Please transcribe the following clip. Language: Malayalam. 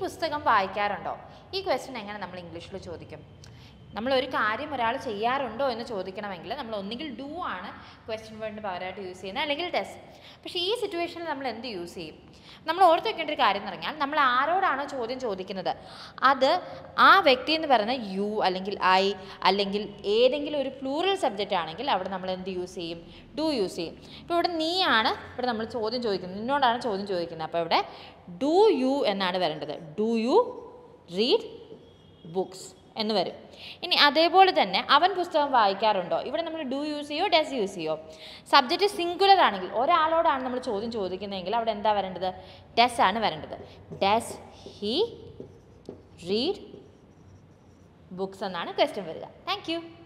പുസ്തകം വായിക്കാറുണ്ടോ ഈ ക്വസ്റ്റ്യൻ എങ്ങനെ നമ്മൾ ഇംഗ്ലീഷിൽ ചോദിക്കും നമ്മൾ ഒരു കാര്യം ഒരാൾ ചെയ്യാറുണ്ടോ എന്ന് ചോദിക്കണമെങ്കിൽ നമ്മൾ ഒന്നുകിൽ ഡു ആണ് ക്വസ്റ്റ്യൻ വേർഡിന് പകരമായിട്ട് യൂസ് ചെയ്യുന്നത് അല്ലെങ്കിൽ ഡെസ് പക്ഷേ ഈ സിറ്റുവേഷനിൽ നമ്മൾ എന്ത് യൂസ് ചെയ്യും നമ്മൾ ഓർത്ത് വെക്കേണ്ട ഒരു കാര്യം എന്ന് പറഞ്ഞാൽ നമ്മൾ ആരോടാണോ ചോദ്യം ചോദിക്കുന്നത് അത് ആ വ്യക്തി എന്ന് പറയുന്നത് യു അല്ലെങ്കിൽ ഐ അല്ലെങ്കിൽ ഏതെങ്കിലും ഒരു പ്ലൂറൽ സബ്ജക്റ്റ് ആണെങ്കിൽ അവിടെ നമ്മൾ എന്ത് യൂസ് ചെയ്യും ഡു യൂസ് ചെയ്യും ഇപ്പോൾ ഇവിടെ നീയാണ് ഇവിടെ നമ്മൾ ചോദ്യം ചോദിക്കുന്നത് നിന്നോടാണ് ചോദ്യം ചോദിക്കുന്നത് അപ്പോൾ ഇവിടെ ഡു യു എന്നാണ് വരേണ്ടത് ഡു യു റീഡ് ബുക്സ് എന്ന് വരും ഇനി അതേപോലെ തന്നെ അവൻ പുസ്തകം വായിക്കാറുണ്ടോ ഇവിടെ നമ്മൾ ഡു യൂസ് ചെയ്യോ ഡസ് യൂസ് ചെയ്യോ സബ്ജക്റ്റ് സിംഗുലർ ആണെങ്കിൽ ഒരാളോടാണ് നമ്മൾ ചോദ്യം ചോദിക്കുന്നതെങ്കിൽ അവിടെ എന്താ വരേണ്ടത് ഡസ് ആണ് വരേണ്ടത് ഡസ് ഹി റീഡ് ബുക്സ് എന്നാണ് ക്വസ്റ്റ്യൻ വരിക താങ്ക് യു